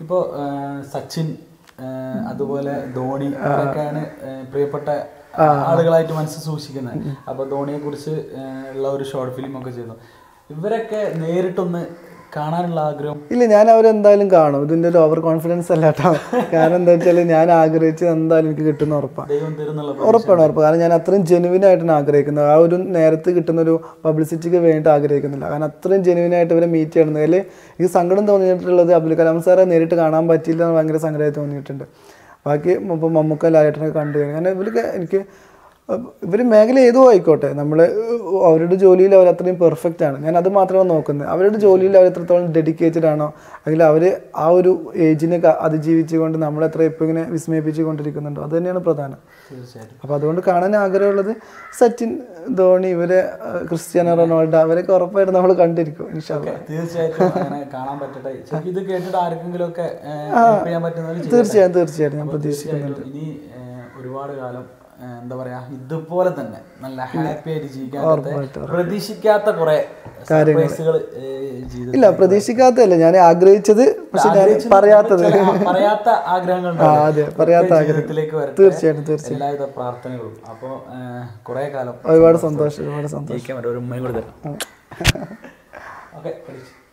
ഇപ്പോ ആ, സച്ചിൻ ആ, അതുപോലെ ധോണി അവരൊക്കെയാണ് ആ, പ്രിയപ്പെട്ട ആളുകളായിട്ട് മനസ്സിൽ സൂക്ഷിക്കുന്നത് അപ്പൊ ധോണിയെ കുറിച്ച് ഉള്ള ഒരു ഷോർട്ട് ഫിലിം ഒക്കെ ചെയ്തു ഇവരൊക്കെ നേരിട്ടൊന്ന് കാണാനുള്ള ആഗ്രഹം ഇല്ല ഞാൻ അവരെന്തായാലും കാണും ഇതിൻ്റെ ഒരു ഓവർ കോൺഫിഡൻസ് അല്ല കേട്ടോ കാരണം എന്താ വെച്ചാൽ ഞാൻ ആഗ്രഹിച്ചത് എന്തായാലും എനിക്ക് കിട്ടുന്ന ഉറപ്പാണ് ദൈവം തരുന്നുള്ള ഉറപ്പാണ് ഉറപ്പ് കാരണം ഞാൻ അത്രയും ജെനുവിൻ ആയിട്ടാണ് ആഗ്രഹിക്കുന്നത് ആ ഒരു നേരത്ത് കിട്ടുന്ന ഒരു പബ്ലിസിറ്റിക്ക് വേണ്ടിയിട്ട് ആഗ്രഹിക്കുന്നില്ല കാരണം അത്രയും ജെനുവിൻ ആയിട്ട് ഇവരെ മീറ്റ് ചെയ്യുന്നത് അതിൽ എനിക്ക് സങ്കടം തോന്നിയിട്ടുള്ളത് അബ്ദുൽ കലാം സാറെ നേരിട്ട് കാണാൻ പറ്റിയില്ല എന്ന് ഭയങ്കര സങ്കടമായി തോന്നിയിട്ടുണ്ട് ബാക്കി ഇപ്പോൾ മമ്മൂക്ക ലാലേട്ടനൊക്കെ കണ്ടു കഴിഞ്ഞു കാരണം ഇവർക്ക് എനിക്ക് ഇവർ മേഖല ഏതോ ആയിക്കോട്ടെ നമ്മൾ അവരുടെ ജോലിയിൽ അവർ അത്രയും പെർഫെക്റ്റ് ആണ് ഞാൻ അത് മാത്രമാണ് നോക്കുന്നത് അവരുടെ ജോലിയിൽ അവർ എത്രത്തോളം ഡെഡിക്കേറ്റഡ് ആണോ അല്ലെങ്കിൽ അവർ ആ ഒരു ഏജിനെ അതിജീവിച്ചുകൊണ്ട് നമ്മളെ എത്ര ഇപ്പോൾ ഇങ്ങനെ വിസ്മയിപ്പിച്ചു കൊണ്ടിരിക്കുന്നുണ്ടോ അത് തന്നെയാണ് പ്രധാനം തീർച്ചയായിട്ടും അപ്പോൾ അതുകൊണ്ട് കാണാൻ ആഗ്രഹമുള്ളത് സച്ചിൻ ധോണി ഇവരെ അഹ് ക്രിസ്ത്യാനോ റൊണാൾഡോ അവരൊക്കെ ഉറപ്പായിട്ട് നമ്മൾ കണ്ടിരിക്കും ഇൻഷാല്ല തീർച്ചയായിട്ടും അങ്ങനെ കാണാൻ പറ്റട്ടെ ശരിക്കും ഇത് കേട്ടിട്ട് ആർക്കെങ്കിലും ഒക്കെ ഹെൽപ്പ് ചെയ്യാൻ പറ്റുന്നവർ തീർച്ചയായും തീർച്ചയായും ഞാൻ പ്രതീക്ഷിക്കുന്നു തീർച്ചയായിട്ടും ഇനി ഏഹ്, ഒരുപാട് കാലം ഏഹ്, എന്താ പറയാ ഇതുപോലെ തന്നെ നല്ല ഹാപ്പി ആയിട്ട് ജീവിക്കാൻ പറ്റത്തെ, പ്രതീക്ഷിക്കാത്ത കുറെ സർപ്രൈസുകൾ ജീവിതത്തിൽ ഇല്ല പ്രതീക്ഷിക്കാത്തതല്ല ഞാൻ ആഗ്രഹിച്ചത് പക്ഷെ ഞാൻ പറയാത്തത് ചില പറയാത്ത ആഗ്രഹങ്ങൾ ആ, അതെ, പറയാത്ത ജീവിതത്തിലേക്ക് വരട്ടെ തീർച്ചയായിട്ടും തീർച്ചയായും എല്ലാവിധ പ്രാർത്ഥനകളും അപ്പോൾ കുറെ കാലം ഒരുപാട് സന്തോഷം ഒരുപാട് സന്തോഷം ജയിക്കാൻ പറ്റും ഒരു ഉമ്മയും കൂടി തരാം ഓക്കെ